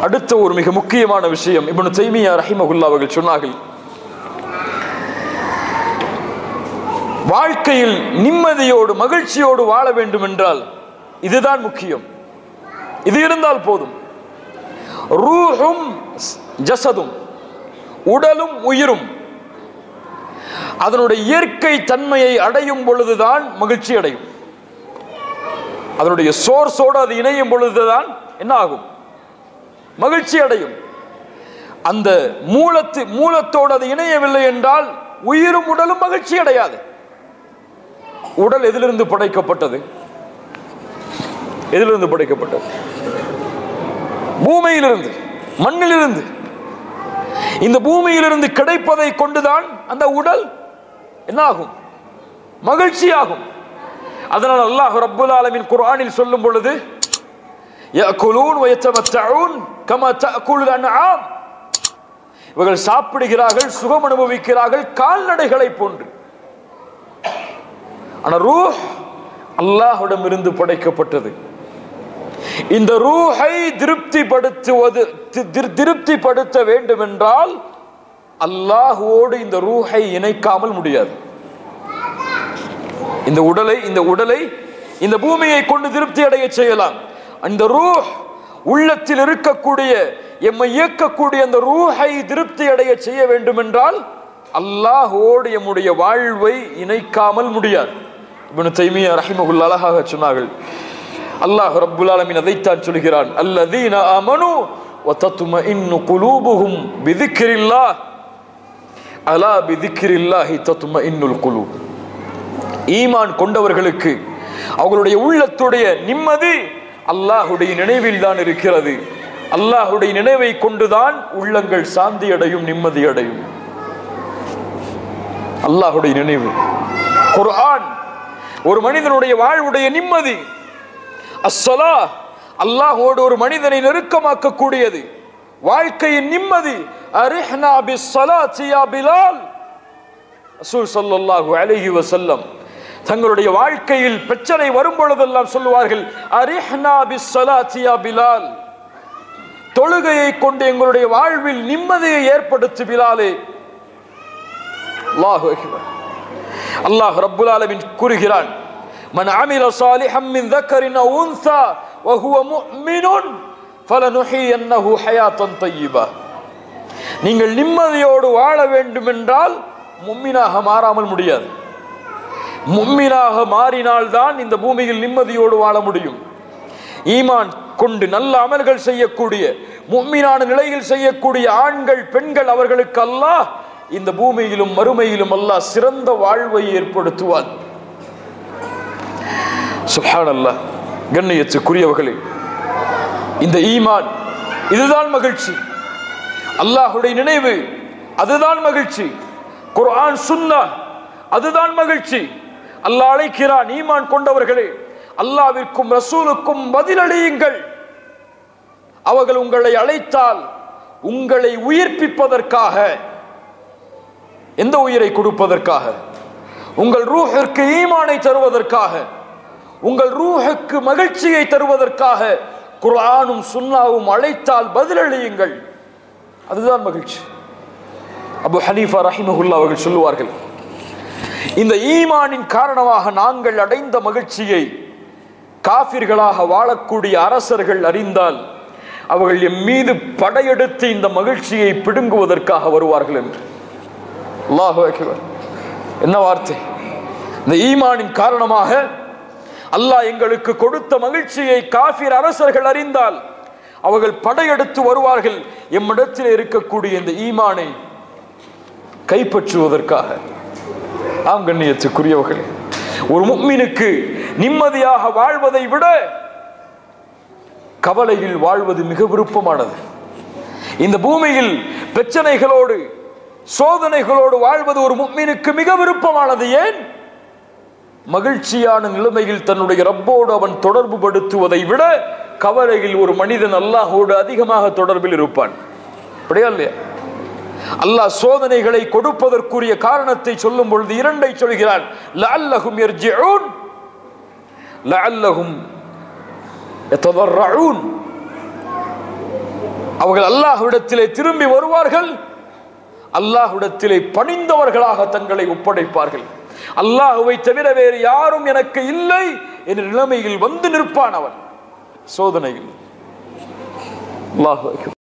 அடுத்த ஒரு மிக முக்கியமான விஷயம் இப்னு தைமியா ரஹிமகுல்லா அவர்கள் சொன்னார்கள் வாழ்க்கையில் நிம்மதியோடு மகிழ்ச்சியோடு வாழ வேண்டும் என்றால் இதுதான் முக்கியம் இது இருந்தால் போதும் ரூஹும் ஜசதும் உடலும் உயிரும் அதனுடைய இயற்கை தன்மையை அடையும் பொழுதுதான் மகிழ்ச்சி அடையும் அதனுடைய சோர்ஸோடு அது இணையும் பொழுதுதான் என்ன ஆகும் மகிழ்ச்சி அடையும் அந்த மூலத்து மூலத்தோடு அது இணையவில்லை என்றால் உயிரும் உடலும் மகிழ்ச்சி அடையாது உடல் எதிலிருந்து படைக்கப்பட்டது எதிலிருந்து படைக்கப்பட்டது பூமியிலிருந்து மண்ணிலிருந்து இந்த பூமியிலிருந்து கிடைப்பதை கொண்டுதான் அந்த உடல் என்ன ஆகும் மகிழ்ச்சியாகும் அதனால் அல்லாஹ் ரப்புல் ஆலமின் குர்ஆனில் சொல்லும் பொழுது يأكلون ويتمتعون كما تأكل الأنعام இவர்கள் சாப்பிடுகிறார்கள் சுகம் அனுபவிக்கிறார்கள் கால்நடைகளை போன்று ஆனா ரூஹ் அல்லாஹ்விடம் இருந்து படைக்கப்பட்டது இந்த ரூஹை திருப்திப்படுத்துவது தி- தி- திருப்திப்படுத்த வேண்டும் என்றால் அல்லாஹுவோடு இந்த ரூஹை இணைக்காமல் முடியாது இந்த உடலை இந்த உடலை இந்த பூமியை கொண்டு திருப்தி அடைய செய்யலாம் அந்த ரூஹ் உள்ளத்தில் இருக்கக்கூடிய எம்மை இயக்கக்கூடிய அந்த ரூஹை திருப்தி அடைய செய்ய வேண்டும் என்றால் அல்லாஹோடு எம்முடைய வாழ்வை இணைக்காமல் முடியாது இப்னு தைமியா ரஹிமகுல் அழகாக சொன்னார்கள் அல்லாஹ் ரப்புல் ஆலமீன் அதைத்தான் சொல்கிறான் அல்லதீன அமனு وتطمئن قلوبهم بذكر الله அலா பிதிக்கிரில்லாஹி தத்துமஇன்னுல் குலூப் ஈமான் கொண்டவர்களுக்கு அவர்களுடைய உள்ளத்துடைய நிம்மதி அல்லாஹுடைய நினைவில் தான் இருக்கிறது அல்லாஹுடைய நினைவை கொண்டுதான் உள்ளங்கள் சாந்தி அடையும் நிம்மதி அடையும் அல்லாஹுடைய நினைவு குர்ஆன் ஒரு மனிதனுடைய வாழ்வுடைய நிம்மதி அஸ்ஸலா அல்லாஹோடு ஒரு மனிதனை நெருக்கமாக்கக்கூடியது வாழ்க்கையின் நிம்மதி அரிஹ்னா பிஸ்ஸலாத்தி யா பிலால் ரசூல் ஸல்லல்லாஹு அலைஹி வஸல்லம் தங்களுடைய வாழ்க்கையில் பிரச்சனை வரும் பொழுதெல்லாம் சொல்லுவார்கள் அரிஹ்னா பிஸ்ஸலாத்தி யா பிலால் தொழுகையை கொண்டு எங்களுடைய வாழ்வில் நிம்மதியை ஏற்படுத்து பிலாலே அல்லாஹு அக்பர் அல்லாஹ் ரப்புல் ஆலமீன் கூறுகிறான் மன் அமில சாலிஹம் மின் ذكر أو أنثى وهو مؤمن فلنحيينه حياة طيبة நீங்கள் நிம்மதியோடு வாழ வேண்டும் என்றால் மும்மினாக மாறாமல் முடியாது மும்மினாக மாறினால்தான் இந்த பூமியில் நிம்மதியோடு வாழ முடியும் ஈமான் கொண்டு நல்ல அமல்கள் செய்யக்கூடிய மும்மினான நிலையில் செய்யக்கூடிய ஆண்கள் பெண்கள் அவர்களுக்கு அல்லாஹ் இந்த பூமியிலும் மறுமையிலும் அல்லாஹ் சிறந்த வாழ்வை ஏற்படுத்துவான் சுஹான் அல்லாஹ் கண்ணியத்துக்குரியவர்களே இந்த ஈமான் இதுதான் மகிழ்ச்சி அல்லாஹுடைய நினைவு அதுதான் மகிழ்ச்சி குர்ஆன் சுன்னா அதுதான் மகிழ்ச்சி அல்லாஹ் அழைக்கிறான் ஈமான் கொண்டவர்களே அல்லாவிற்கும் ரசூலுக்கும் பதிலளியுங்கள் அவர்கள் உங்களை அழைத்தால் உங்களை உயிர்ப்பிப்பதற்காக எந்த உயிரை கொடுப்பதற்காக உங்கள் ரூஹிற்கு ஈமானை தருவதற்காக உங்கள் ரூஹுக்கு மகிழ்ச்சியை தருவதற்காக குர்ஆனும் சுன்னாவும் அழைத்தால் பதிலளியுங்கள் அதுதான் மகிழ்ச்சி அபு ஹனீஃபா ரஹிமஹுல்லா அவர்கள் சொல்லுவார்கள் இந்த ஈமானின் காரணமாக நாங்கள் அடைந்த மகிழ்ச்சியை காபிர்களாக வாழக்கூடிய அரசர்கள் அறிந்தால் அவர்கள் எம் மீது படையெடுத்து இந்த மகிழ்ச்சியை பிடுங்குவதற்காக வருவார்கள் என்று அல்லாஹு அக்பர் என்ன வார்த்தை இந்த ஈமானின் காரணமாக அல்லாஹ் எங்களுக்கு கொடுத்த மகிழ்ச்சியை காஃபிர் அரசர்கள் அறிந்தால் அவர்கள் படையெடுத்து வருவார்கள் எம்மிடத்தில் இருக்கக்கூடிய இந்த ஈமானை கைப்பற்றுவதற்காக ஆம் கண்ணியத்துக்குரியவர்களே ஒரு முக்மினுக்கு நிம்மதியாக வாழ்வதை விட கவலையில் வாழ்வது மிக விருப்பமானது இந்த பூமியில் பிரச்சனைகளோடு சோதனைகளோடு வாழ்வது ஒரு முக்மீனுக்கு மிக விருப்பமானது ஏன் மகிழ்ச்சியான நிலைமையில் தன்னுடைய ரப்போடு அவன் தொடர்பு படுத்துவதை விட கவலையில் ஒரு மனிதன் அல்லாஹோடு அதிகமாக தொடர்பில் இருப்பான் அப்படியா இல்லையா அல்லாஹ் சோதனைகளை கொடுப்பதற்குரிய காரணத்தை சொல்லும் பொழுது இரண்டை சொல்கிறான் லஅல்லஹும் யர்ஜிஊன் லஅல்லஹும் யததர்ரஊன் அவர்கள் அல்லாஹ்விடத்திலே திரும்பி வருவார்கள் அல்லாஹ்விடத்திலே பணிந்தவர்களாக தங்களை ஒப்படைப்பார்கள் அல்லாஹுவை தவிர வேறு யாரும் எனக்கு இல்லை என்ற நிலைமையில் வந்து நிற்பான் அவன் சோதனையில் அல்லாஹ்